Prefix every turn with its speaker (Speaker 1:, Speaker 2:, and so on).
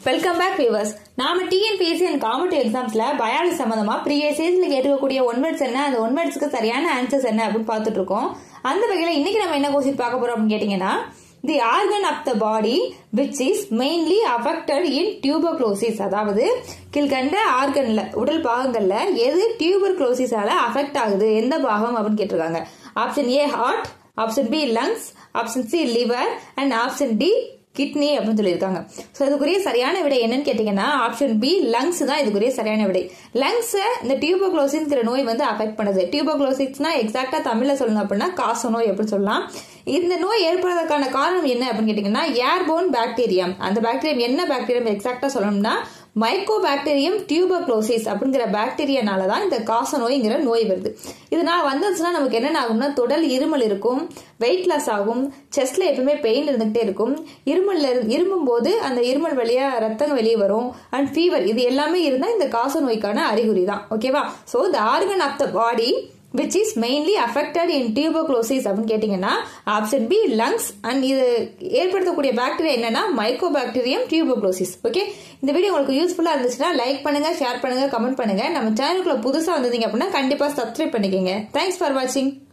Speaker 1: welcome back viewers நாம TNPSC and competitive எக்ஸாம்ஸ்ல biology சம்பந்தமா ப்ரீவியஸ் ஏஜ்ல கேட்டுக்கக்கூடிய ஒன் வேர்ட்ஸ் என்ன அந்த ஒன் வேர்ட்ஸ்க்கு சரியான ஆன்சர்ஸ் என்ன அப்படின்னு பார்த்துட்டு இருக்கோம் அந்த வகையில இன்னைக்கு நம்ம என்ன கொஸ்டின் பார்க்க போறோம் அப்படின்னு கேட்டீங்கன்னா the organ of the body which is mainly affected in tuberculosis அதாவது கீழ்கண்ட ஆர்கன்ல உடல் பாகங்கள்ல எது டியூபர்க்ளோசிஸால அஃபெக்ட் ஆகுது எந்த பாகம் அப்படின்னு கேட்டிருக்காங்க option A heart option B lungs option C liver and option D kidney அப்படின்னு சொல்லியிருக்காங்க ஸோ இதுக்குரிய சரியான விடை என்னன்னு கேட்டீங்கன்னா ஆப்ஷன் பி லங்ஸ் தான் இதுக்குரிய சரியான விடை லங்ஸை இந்த டியூபோக்ளோசிஸ்ங்கிற நோய் வந்து அஃபெக்ட் பண்ணுது டியூபோக்ளோசிஸ்னா எக்ஸாக்டா தமிழ்ல சொல்லணும் அப்படின்னா காச நோய் எப்படி சொல்லலாம் இந்த நோய் ஏற்படுறதுக்கான காரணம் என்ன அப்படின்னு கேட்டீங்கன்னா ஏர்போன் பாக்டீரியம் அந்த பாக்டீரியம் என்ன பாக்டீரியம் எக்ஸாக்டா சொல்லணும்னா மைக்கோ பாக்டீரியம் டியூபர்க்ளோசிஸ் அப்படிங்கிற பாக்டீரியானால தான் இந்த காச நோய்ங்கிற நோய் வருது இதனால வந்துச்சுன்னா நமக்கு என்னென்ன ஆகும்னா தொடல் இருமல் இருக்கும் வெயிட் லாஸ் ஆகும் செஸ்ட்ல எப்பவுமே பெயின் இருந்துகிட்டே இருக்கும் இருமல்ல இருமும் போது அந்த இருமல் வழியா ரத்தம் வெளியே வரும் அண்ட் ஃபீவர் இது எல்லாமே இருந்தால் இந்த காச நோய்க்கான அறிகுறி தான் ஓகேவா so the organ of the body which is mainly affected in tuberculosis அப்படின்னு கேட்டிங்கன்னா ஆப்ஷன் பி லங்ஸ் அண்ட் இது ஏற்படுத்தக்கூடிய பாக்டீரியா என்னன்னா மைக்கோ பாக்டீரியம் டியூபோக்ளோசிஸ் ஓகே இந்த வீடியோ உங்களுக்கு யூஸ்ஃபுல்லாக இருந்துச்சுன்னா லைக் பண்ணுங்க ஷேர் பண்ணுங்க கமெண்ட் பண்ணுங்க நம்ம சேனலுக்குள்ள புதுசாக வந்தீங்க அப்படின்னா கண்டிப்பாக சப்ஸ்கிரைப் பண்ணிக்கோங்க தேங்க்ஸ் ஃபார் வாட்சிங்